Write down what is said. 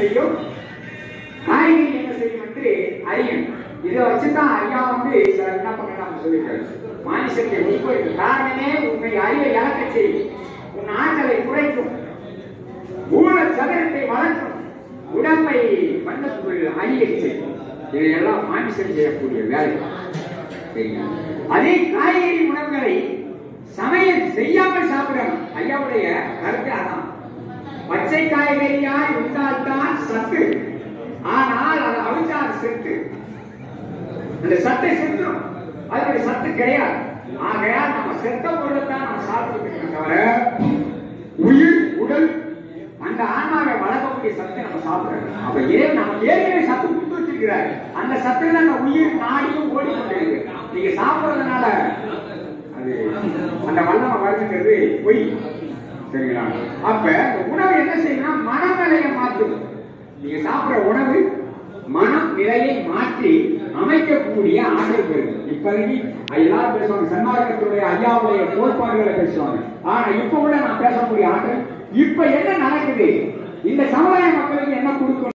செய்யும் காய்கறி என்ன செய்யும் என்று அறியும் இதை வச்சுதான் ஐயா வந்து சில விண்ணப்பங்கள் நம்ம சொல்லியிருக்காரு மனுஷனுக்கு உட்பொழிவு காரணமே உண்மை அறிவை இழக்க செய்யும் உன் ஆற்றலை குறைக்கும் மூல சதனத்தை வளர்க்கும் உடம்பை வண்ணத்துக்குள் அழியச் செய்யும் இதையெல்லாம் மனுஷன் செய்யக்கூடிய வேலை சரிங்களா? அதே காய்கறி உணவுகளை சமையல் செய்யாமல் சாப்பிடணும் ஐயாவுடைய கருத்து அதான் பச்சை காய்கறியாய் உண்டால்தான் சத்து ஆனால் அது அவிச்சால் செத்து அந்த சத்தை செத்துரும் அதனுடைய சத்து கிடையாது ஆகையால் நம்ம செத்த பொருளை தான் நம்ம சாப்பிட்டு தவிர உயிர் உடல் அந்த ஆன்மாவை வளர்க்கக்கூடிய சத்தை நம்ம சாப்பிடணும் அப்ப ஏன் நம்ம ஏற்கனவே சத்து கொடுத்து வச்சிருக்கிறார் அந்த சத்துல நம்ம உயிர் நாடியும் ஓடிக்கொண்டிருக்கு நீங்க சாப்பிடுறதுனால அது அந்த வல்லமை வருதுங்கிறது பொய் சரிங்களா அப்ப இந்த உணவு என்ன செய்யணும் மனநிலையை மாற்றும் நீங்க சாப்பிடுற உணவு மனம் நிலையை மாற்றி அமைக்கக்கூடிய ஆற்றல் பெறுது இப்போதைக்கு எல்லாரும் பேசுவாங்க சன்மார்க்கத்துடைய ஐயாவுடைய கோட்பாடுகளை பேசுவாங்க ஆனா இப்ப கூட நான் பேசக்கூடிய ஆற்றல் இப்ப என்ன நடக்குது இந்த சமுதாய மக்களுக்கு என்ன கொடுக்கணும்